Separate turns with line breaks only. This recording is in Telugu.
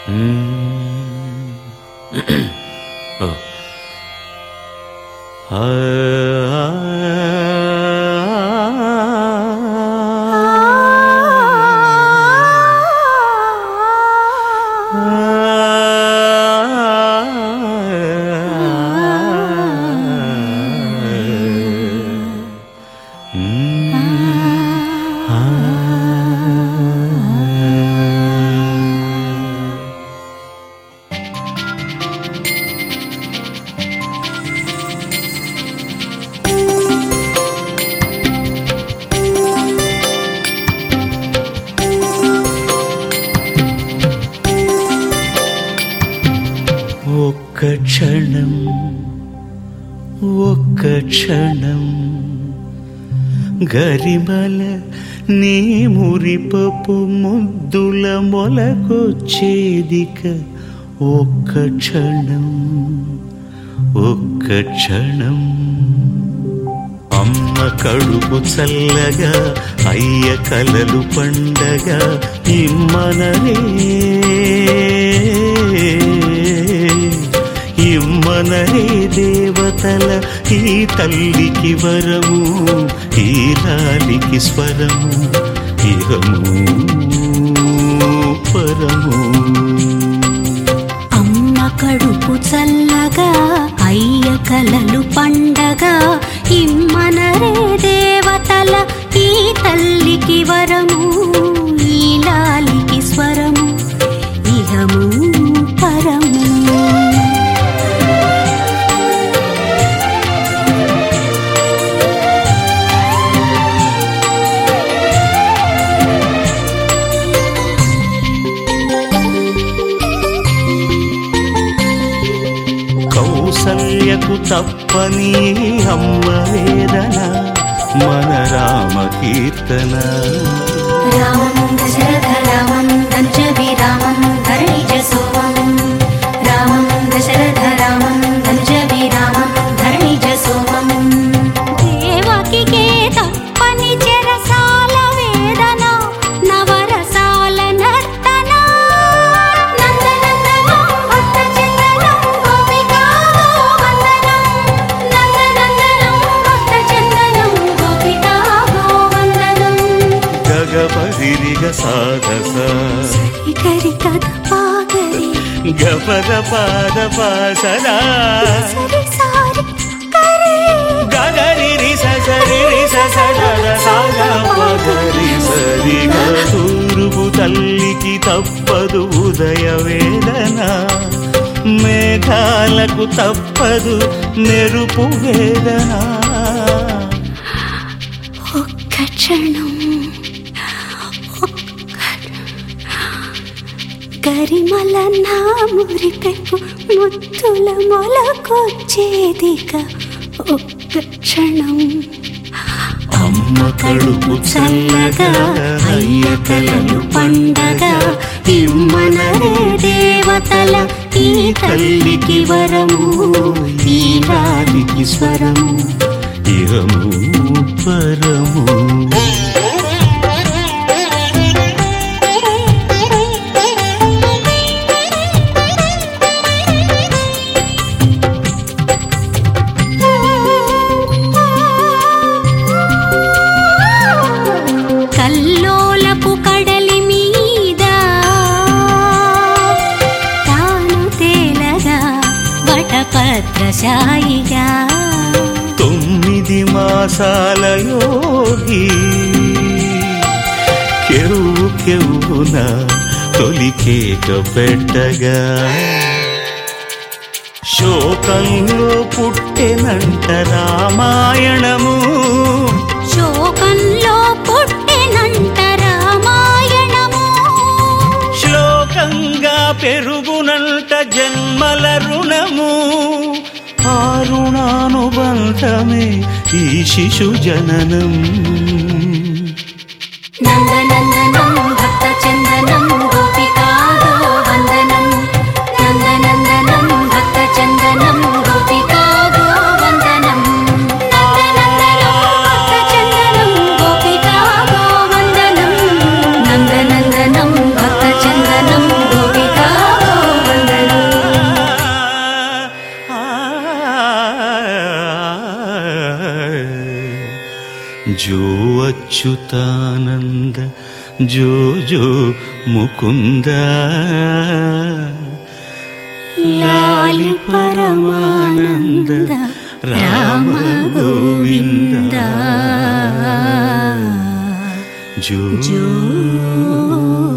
ఒక్క క్షణం ఒక్క క్షణం గరిమల నీ మురిపపు ముద్దుల మొలకొచ్చేదిక ఒక్క క్షణం ఒక్క క్షణం అమ్మ కడుపు చల్లగా అయ్య కలలు పండగ ఇమ్మనరే ఇమ్మనరే దేవతల ఈ తల్లికి వరము ఈ లాలికి స్వరము ఇహము పరము
అమ్మ కడుపు చల్లగా అయ్య కలలు పండగ ఇమ్మనరే దేవతల ఈ తల్లికి వరము ఈ లాలికి స్వరము ఇహము పరము
కౌసల్యకు తప్పని అమ్మ వేదన మన రామ కీర్తన
రామం దశరథ రామం దంచవి రామం ధరణిజ సోమం రామం దశరథ రామం దంచవి రామం ధరణిజ సోమం దేవకికే తప్పని చెరసాల వేదన నవరసాల నర్తన నందనందనం భక్త చందనం గోపికా గోవందనం నందనందనం భక్త చందనం గోపికా గోవందనం
గగపరిరిగ సాధస
ఇకరి కథ పాగరి
గపద పాద పాసరా
సరి సారి కరే
గగరి సరి సరి సరి తూరుపు తల్లికి తప్పదు ఉదయ వేదన మేఘాలకు తప్పదు మెరుపు వేదన
ఒక్క క్షణం ఒక్క గరిమల నా మురిపెప్పు ముత్తుల మొలకొచ్చేదిక ఒక్క క్షణం
అమ్మ కడుపు చల్లగా అయ్య కలలు పండగ
ఇమ్మనరే దేవతల ఈ తల్లికి వరము
ఈ లాలికి స్వరము ఇహము పరము
కల్లోలపు కడలి మీద తాను తేలగా వటపత్రశాయిగా
తొమ్మిది మాసాల యోగి కెరువు కెవ్వున తొలి కేక పెట్టగా శోకంలో పుట్టెనంట రామాయణము
శోకంలో పుట్టెనంట రామాయణము
శ్లోకంగా పెరుగునంట జన్మల రుణము ఆ రుణానుబంధమే ఈ శిశు జననం
నందనందనం భక్త చందనం గోపికా గోవందనం నందనందనం భక్త చందనం గోపికా గోవందనం నందనందనం భక్త చందనం గోపికా గోవందనం నందనందనం భక్త చందనం గోపికా
జో అచ్యుతానంద జో జో ముకుంద లాలి పరమానంద రామ గోవింద జో
జో